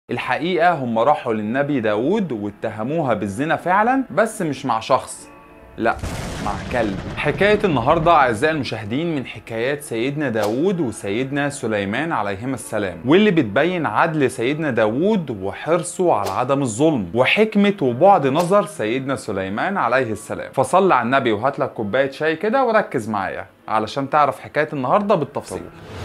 الحقيقة هم راحوا للنبي داود واتهموها بالزنا فعلا بس مش مع شخص لا مع كلب حكاية النهاردة أعزائي المشاهدين من حكايات سيدنا داود وسيدنا سليمان عليهما السلام واللي بتبين عدل سيدنا داود وحرصه على عدم الظلم وحكمة وبعد نظر سيدنا سليمان عليه السلام فصل على النبي وهات لك كوباية شاي كده وركز معايا علشان تعرف حكاية النهاردة بالتفصيل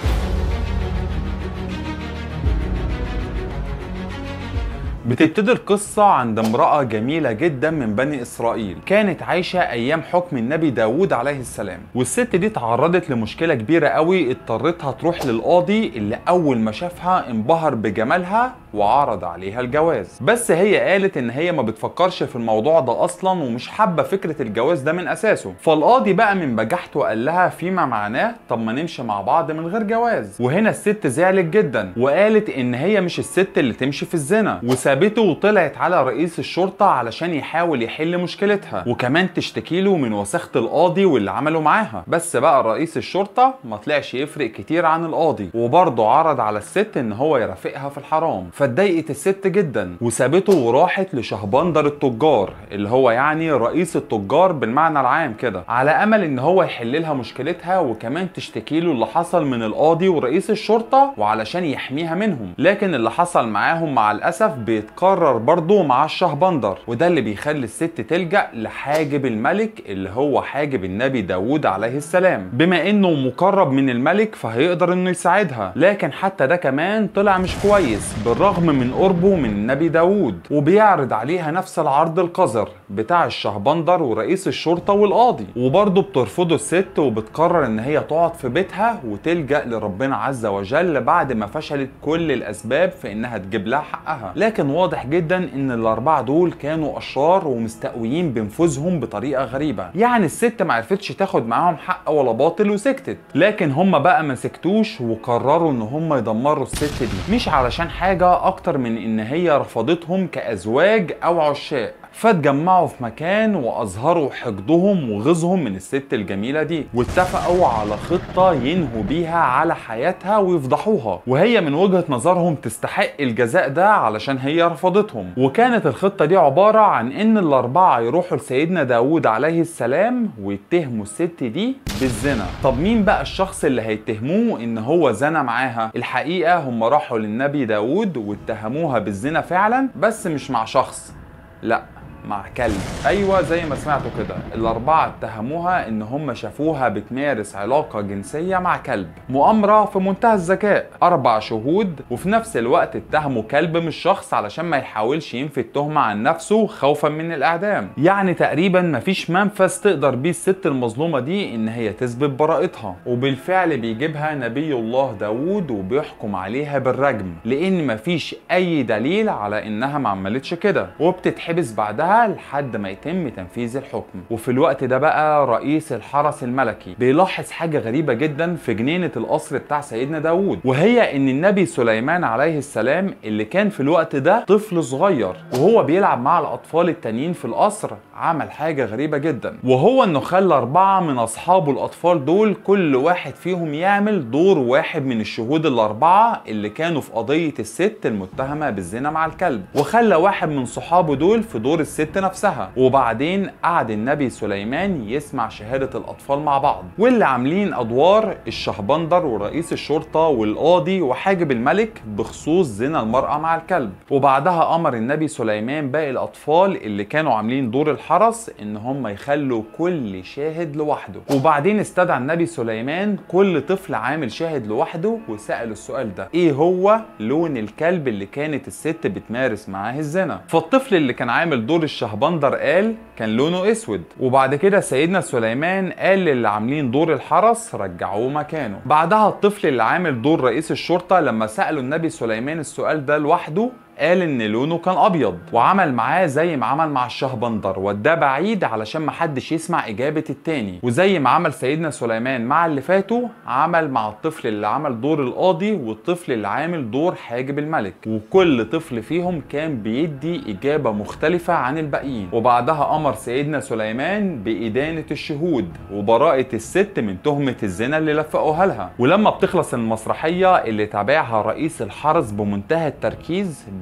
بتبتدي القصة عند امرأة جميلة جدا من بني إسرائيل كانت عايشة أيام حكم النبي داود عليه السلام والست دي تعرضت لمشكلة كبيرة قوي اضطرتها تروح للقاضي اللي أول ما شافها انبهر بجمالها وعرض عليها الجواز بس هي قالت ان هي ما بتفكرش في الموضوع ده اصلا ومش حابه فكره الجواز ده من اساسه فالقاضي بقى من بجحته قال لها فيما معناه طب ما نمشي مع بعض من غير جواز وهنا الست زعلت جدا وقالت ان هي مش الست اللي تمشي في الزنا وسابته وطلعت على رئيس الشرطه علشان يحاول يحل مشكلتها وكمان تشتكي له من وساخه القاضي واللي عمله معاها بس بقى رئيس الشرطه ما طلعش يفرق كتير عن القاضي وبرضه عرض على الست ان هو يرافقها في الحرام فاتضايقت الست جدا وسابته وراحت لشهبندر التجار اللي هو يعني رئيس التجار بالمعنى العام كده على امل ان هو يحل لها مشكلتها وكمان تشتكي له اللي حصل من القاضي ورئيس الشرطه وعلشان يحميها منهم لكن اللي حصل معاهم مع الاسف بيتكرر برضه مع الشهبندر وده اللي بيخلي الست تلجا لحاجب الملك اللي هو حاجب النبي داود عليه السلام بما انه مقرب من الملك فهيقدر انه يساعدها لكن حتى ده كمان طلع مش كويس بالرغم من قربه من النبي داود وبيعرض عليها نفس العرض القذر بتاع الشهبندر ورئيس الشرطة والقاضي وبرضه بترفضه الست وبتقرر ان هي تقعد في بيتها وتلجأ لربنا عز وجل بعد ما فشلت كل الاسباب في انها تجيب لها حقها لكن واضح جدا ان الاربعة دول كانوا اشرار ومستقويين بنفوذهم بطريقة غريبة يعني الست ما عرفتش تاخد معاهم حق ولا باطل وسكتت لكن هم بقى ما سكتوش وقرروا ان هم يدمروا الست دي مش علشان حاجة اكتر من ان هي رفضتهم كازواج او عشاق فاتجمعوا في مكان واظهروا حقدهم وغيظهم من الست الجميله دي واتفقوا على خطه ينهوا بيها على حياتها ويفضحوها وهي من وجهه نظرهم تستحق الجزاء ده علشان هي رفضتهم وكانت الخطه دي عباره عن ان الاربعه يروحوا لسيدنا داود عليه السلام ويتهموا الست دي بالزنا طب مين بقى الشخص اللي هيتهموه ان هو زنى معاها الحقيقه هم راحوا للنبي داود واتهموها بالزنا فعلا بس مش مع شخص لا مع كلب ايوه زي ما سمعتوا كده الاربعه اتهموها ان هم شافوها بتمارس علاقه جنسيه مع كلب مؤامره في منتهى الذكاء اربع شهود وفي نفس الوقت اتهموا كلب مش شخص علشان ما يحاولش ينفي التهمه عن نفسه خوفا من الاعدام يعني تقريبا مفيش منفذ تقدر بيه الست المظلومه دي ان هي تثبت براءتها وبالفعل بيجيبها نبي الله داود وبيحكم عليها بالرجم لان مفيش اي دليل على انها ما عملتش كده وبتتحبس بعدها لحد ما يتم تنفيذ الحكم وفي الوقت ده بقى رئيس الحرس الملكي بيلاحظ حاجة غريبة جدا في جنينة القصر بتاع سيدنا داود وهي ان النبي سليمان عليه السلام اللي كان في الوقت ده طفل صغير وهو بيلعب مع الاطفال التانيين في القصر عمل حاجة غريبة جدا وهو انه خلى اربعة من اصحابه الاطفال دول كل واحد فيهم يعمل دور واحد من الشهود الاربعة اللي كانوا في قضية الست المتهمة بالزنا مع الكلب وخلى واحد من صحابه دول في دور الست نفسها وبعدين قعد النبي سليمان يسمع شهادة الأطفال مع بعض واللي عاملين أدوار الشهبندر ورئيس الشرطة والقاضي وحاجب الملك بخصوص زنا المرأة مع الكلب وبعدها أمر النبي سليمان باقي الأطفال اللي كانوا عاملين دور الحرس إن هم يخلوا كل شاهد لوحده وبعدين استدعى النبي سليمان كل طفل عامل شاهد لوحده وسأل السؤال ده إيه هو لون الكلب اللي كانت الست بتمارس معاه الزنا فالطفل اللي كان عامل دور الشهبندر قال كان لونه اسود وبعد كده سيدنا سليمان قال للي عاملين دور الحرس رجعوه مكانه بعدها الطفل اللي عامل دور رئيس الشرطه لما سالوا النبي سليمان السؤال ده لوحده قال ان لونه كان ابيض وعمل معاه زي ما عمل مع الشهبندر وداه بعيد علشان محدش يسمع اجابه التاني وزي ما عمل سيدنا سليمان مع اللي فاتوا عمل مع الطفل اللي عمل دور القاضي والطفل اللي عامل دور حاجب الملك وكل طفل فيهم كان بيدي اجابه مختلفه عن الباقيين وبعدها امر سيدنا سليمان بادانه الشهود وبراءه الست من تهمه الزنا اللي لفقوها لها ولما بتخلص المسرحيه اللي تابعها رئيس الحرس بمنتهى التركيز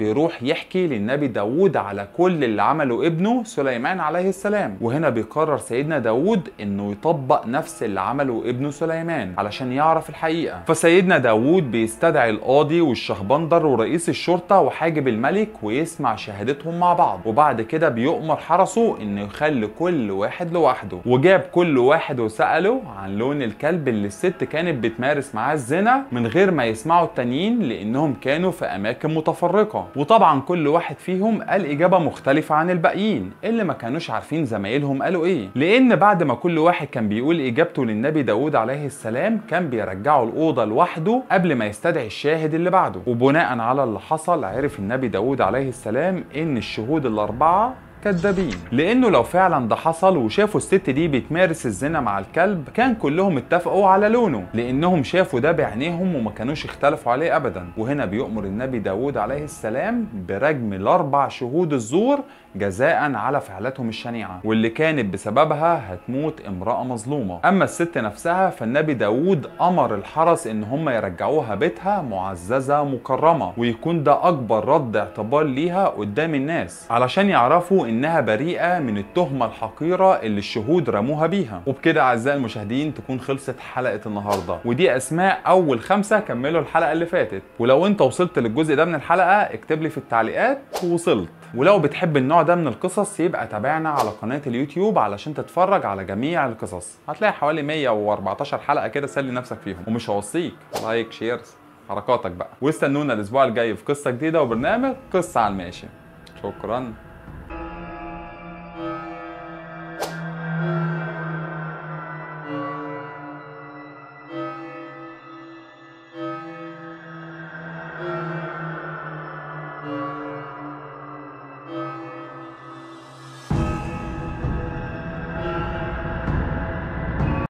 بيروح يحكي للنبي داود على كل اللي عمله ابنه سليمان عليه السلام وهنا بيقرر سيدنا داود انه يطبق نفس اللي عمله ابنه سليمان علشان يعرف الحقيقة فسيدنا داود بيستدعي القاضي والشهبندر ورئيس الشرطة وحاجب الملك ويسمع شهادتهم مع بعض وبعد كده بيؤمر حرسه انه يخلي كل واحد لوحده وجاب كل واحد وسأله عن لون الكلب اللي الست كانت بتمارس معاه الزنا من غير ما يسمعوا التانيين لانهم كانوا في اماكن متفرقة وطبعا كل واحد فيهم قال اجابة مختلفة عن الباقيين اللي ما كانوش عارفين زمايلهم قالوا ايه لان بعد ما كل واحد كان بيقول اجابته للنبي داود عليه السلام كان بيرجعه الاوضة لوحده قبل ما يستدعي الشاهد اللي بعده وبناء على اللي حصل عرف النبي داود عليه السلام ان الشهود الاربعة كذابين لانه لو فعلا ده حصل وشافوا الست دي بتمارس الزنا مع الكلب كان كلهم اتفقوا على لونه لانهم شافوا ده بعينيهم وما كانوش اختلفوا عليه ابدا وهنا بيؤمر النبي داود عليه السلام برجم الاربع شهود الزور جزاء على فعلتهم الشنيعة واللي كانت بسببها هتموت امرأة مظلومة أما الست نفسها فالنبي داود أمر الحرس إن هم يرجعوها بيتها معززة مكرمة ويكون ده أكبر رد اعتبار ليها قدام الناس علشان يعرفوا إنها بريئة من التهمة الحقيرة اللي الشهود رموها بيها وبكده أعزائي المشاهدين تكون خلصت حلقة النهاردة ودي أسماء أول خمسة كملوا الحلقة اللي فاتت ولو أنت وصلت للجزء ده من الحلقة اكتب لي في التعليقات وصلت ولو بتحب النوع ده من القصص يبقى تابعنا على قناة اليوتيوب علشان تتفرج على جميع القصص هتلاقي حوالي 114 حلقة كده سلي نفسك فيهم ومش هوصيك لايك شيرز حركاتك بقى واستنونا الاسبوع الجاي في قصة جديدة وبرنامج قصة على الماشي شكرا